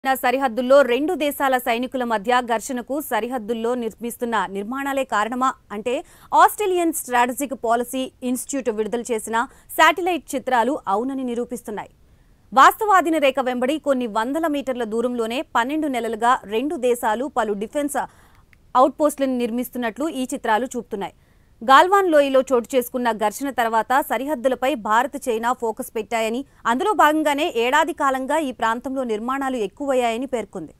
China సరిహద్దుల్లో రెండు దేశాల సైనికుల మధ్య ఘర్షణకు సరిహద్దుల్లో నిర్మిస్తున్న నిర్మాణాలే కారణమా అంటే ఆస్ట్రేలియన్ స్ట్రాటజిక్ పాలసీ ఇన్స్టిట్యూట్ విడుదల చేసిన శాటిలైట్ చిత్రాలు అవునని నిరూపిస్తున్నాయి వాస్తవాధీన రేఖ వెంబడి కొన్ని వందల మీటర్ల దూరంలోనే పన్నెండు నెలలుగా రెండు దేశాలు పలు డిఫెన్స్ అవుట్పోస్టులను నిర్మిస్తున్నట్లు ఈ చిత్రాలు చూపుతున్నాయి గాల్వాన్ లోయలో చోటు చేసుకున్న ఘర్షణ తర్వాత సరిహద్దులపై భారత్ చైనా ఫోకస్ పెట్టాయని అందులో భాగంగానే ఏడాది కాలంగా ఈ ప్రాంతంలో నిర్మాణాలు ఎక్కువయ్యాయని పేర్కొంది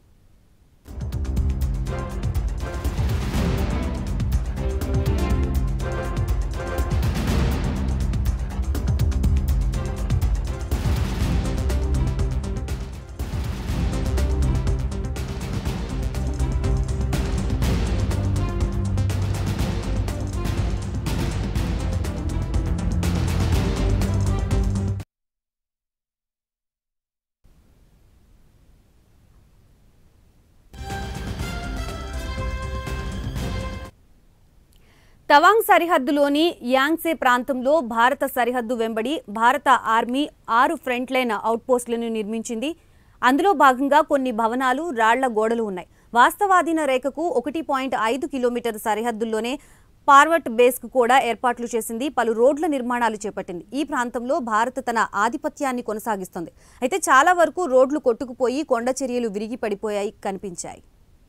తవాంగ్ సరిహద్దులోని యాంగ్సే ప్రాంతంలో భారత సరిహద్దు వెంబడి భారత ఆర్మీ ఆరు ఫ్రంట్ లైన్ అవుట్పోస్టులను నిర్మించింది అందులో భాగంగా కొన్ని భవనాలు రాళ్ల గోడలు ఉన్నాయి వాస్తవాధీన రేఖకు ఒకటి పాయింట్ ఐదు కిలోమీటర్ సరిహద్దుల్లోనే పార్వట్ బేస్కు కూడా ఏర్పాట్లు చేసింది పలు రోడ్ల నిర్మాణాలు చేపట్టింది ఈ ప్రాంతంలో భారత్ తన ఆధిపత్యాన్ని కొనసాగిస్తుంది అయితే చాలా వరకు రోడ్లు కొట్టుకుపోయి కొండ చర్యలు విరిగి పడిపోయాయి కనిపించాయి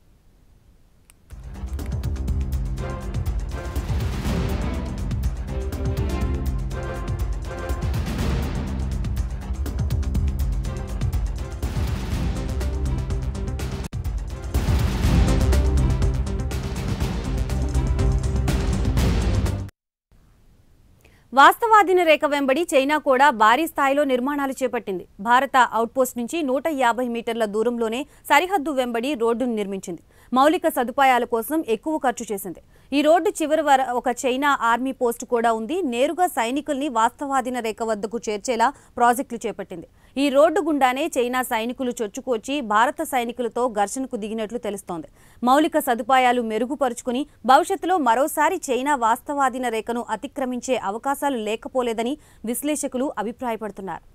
వాస్తవాధీన రేఖ వెంబడి చైనా కూడా భారీ స్థాయిలో నిర్మాణాలు చేపట్టింది భారత అవుట్పోస్ట్ నుంచి నూట యాభై మీటర్ల దూరంలోనే సరిహద్దు వెంబడి రోడ్డును నిర్మించింది మౌలిక సదుపాయాల కోసం ఎక్కువ ఖర్చు చేసింది ఈ రోడ్డు చివరి వర ఒక చైనా ఆర్మీ పోస్ట్ కూడా ఉంది నేరుగా సైనికుల్ని వాస్తవాధీన రేఖ వద్దకు చేర్చేలా ప్రాజెక్టులు చేపట్టింది ఈ రోడ్డు గుండానే చైనా సైనికులు చొచ్చుకొచ్చి భారత సైనికులతో ఘర్షణకు దిగినట్లు తెలుస్తోంది మౌలిక సదుపాయాలు మెరుగుపరుచుకుని భవిష్యత్తులో మరోసారి చైనా వాస్తవాధీన రేఖను అతిక్రమించే అవకాశాలు లేకపోలేదని విశ్లేషకులు అభిప్రాయపడుతున్నారు